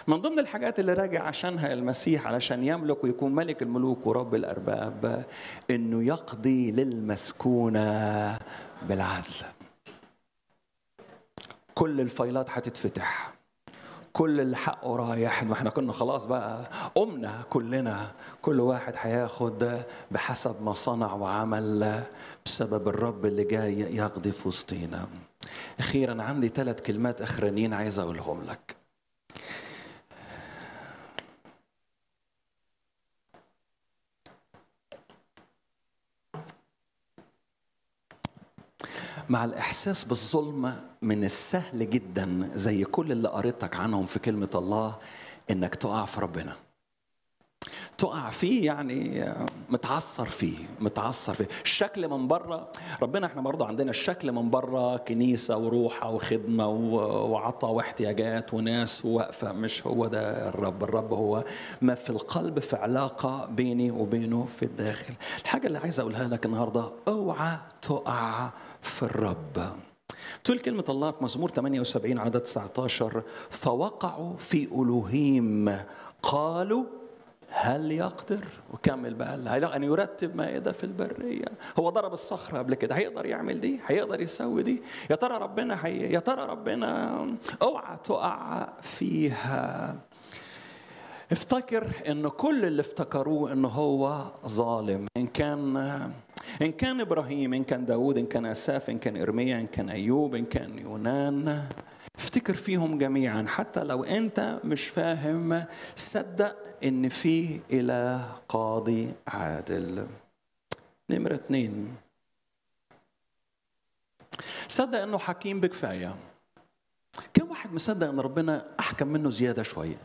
من ضمن الحاجات اللي راجع عشانها المسيح علشان يملك ويكون ملك الملوك ورب الارباب انه يقضي للمسكونه بالعدل كل الفايلات هتتفتح كل اللي حقه رايح ما احنا كنا خلاص بقى قمنا كلنا كل واحد هياخد بحسب ما صنع وعمل بسبب الرب اللي جاي يقضي في وسطينا اخيرا عندي ثلاث كلمات اخرانيين عايز اقولهم لك مع الإحساس بالظلم من السهل جدا زي كل اللي قريتك عنهم في كلمة الله إنك تقع في ربنا تقع فيه يعني متعثر فيه متعثر فيه الشكل من بره ربنا احنا برضه عندنا الشكل من بره كنيسه وروحه وخدمه وعطاء واحتياجات وناس واقفه مش هو ده الرب الرب هو ما في القلب في علاقه بيني وبينه في الداخل الحاجه اللي عايز اقولها لك النهارده اوعى تقع في الرب تقول كلمة الله في مزمور 78 عدد 19 فوقعوا في ألوهيم قالوا هل يقدر وكمل بقى أن يرتب مائدة في البرية هو ضرب الصخرة قبل كده هيقدر يعمل دي هيقدر يسوي دي يا ترى ربنا هي يا ترى ربنا اوعى تقع فيها افتكر ان كل اللي افتكروه انه هو ظالم ان كان ان كان ابراهيم ان كان داود ان كان اساف ان كان ارميا ان كان ايوب ان كان يونان افتكر فيهم جميعا حتى لو انت مش فاهم صدق ان في اله قاضي عادل نمرة اتنين صدق انه حكيم بكفاية كم واحد مصدق ان ربنا احكم منه زيادة شوية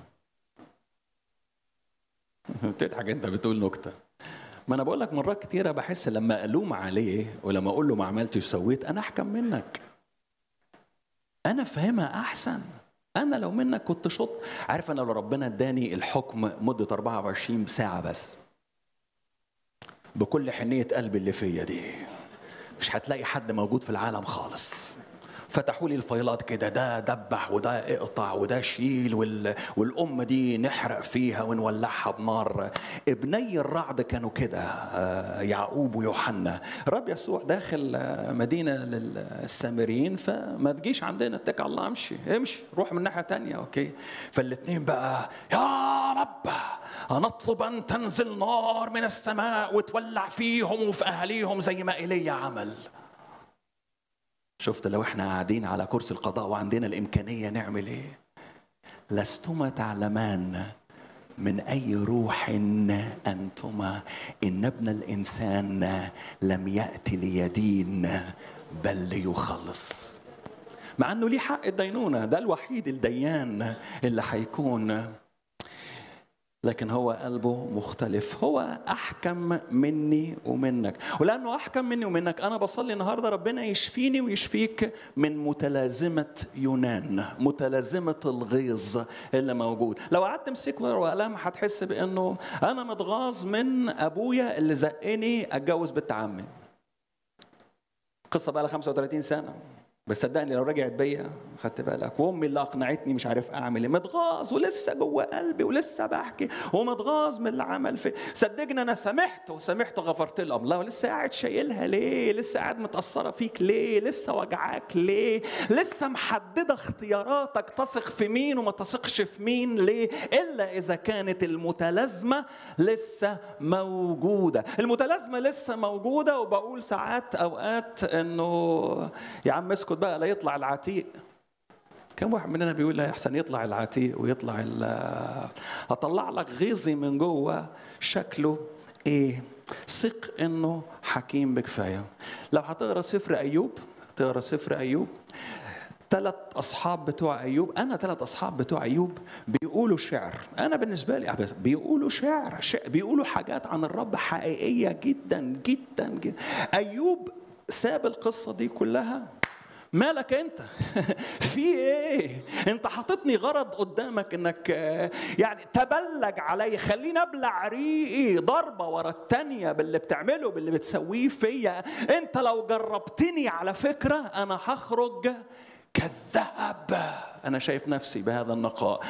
بتضحك انت بتقول نكتة ما انا بقول لك مرات كتيرة بحس لما الوم عليه ولما اقول له ما عملتش وسويت انا احكم منك انا فاهمها احسن انا لو منك كنت شط عارف انا لو ربنا اداني الحكم مده 24 ساعه بس بكل حنيه قلبي اللي فيا دي مش هتلاقي حد موجود في العالم خالص فتحوا لي الفايلات كده ده دبح وده اقطع وده شيل وال... والأمة دي نحرق فيها ونولعها بنار ابني الرعد كانوا كده يعقوب ويوحنا الرب يسوع داخل مدينة للسامريين فما تجيش عندنا اتكل على الله امشي امشي روح من ناحية تانية اوكي فالاتنين بقى يا رب هنطلب أن تنزل نار من السماء وتولع فيهم وفي أهاليهم زي ما إيليا عمل شفت لو احنا قاعدين على كرسي القضاء وعندنا الامكانيه نعمل ايه لستما تعلمان من اي روح انتما ان ابن الانسان لم ياتي ليدين بل ليخلص مع انه ليه حق الدينونه ده الوحيد الديان اللي هيكون لكن هو قلبه مختلف هو احكم مني ومنك ولانه احكم مني ومنك انا بصلي النهارده ربنا يشفيني ويشفيك من متلازمه يونان متلازمه الغيظ اللي موجود لو قعدت تمسك ورقه وقلم هتحس بانه انا متغاظ من ابويا اللي زقني اتجوز بنت عمي قصه بقى لها 35 سنه بس صدقني لو رجعت بيا خدت بالك وامي اللي اقنعتني مش عارف اعمل ايه متغاظ ولسه جوه قلبي ولسه بحكي ومتغاظ من اللي عمل في صدقني انا سامحته سامحته غفرت له الله لسه قاعد شايلها ليه لسه قاعد متاثره فيك ليه لسه وجعاك ليه لسه محدده اختياراتك تثق في مين وما تثقش في مين ليه الا اذا كانت المتلازمه لسه موجوده المتلازمه لسه موجوده وبقول ساعات اوقات انه يا عم اسكت بقى لا يطلع العتيق كم واحد مننا بيقول لا احسن يطلع العتيق ويطلع هطلع لك غيظي من جوه شكله ايه ثق انه حكيم بكفايه لو هتقرا سفر ايوب تقرا سفر ايوب ثلاث اصحاب بتوع ايوب انا ثلاث اصحاب بتوع ايوب بيقولوا شعر انا بالنسبه لي بيقولوا شعر, شعر بيقولوا حاجات عن الرب حقيقيه جدا جدا, جدا. ايوب ساب القصه دي كلها مالك انت في ايه انت حاططني غرض قدامك انك يعني تبلج علي خليني ابلع ريقي ضربه ورا التانيه باللي بتعمله باللي بتسويه فيا انت لو جربتني على فكره انا هخرج كذاب انا شايف نفسي بهذا النقاء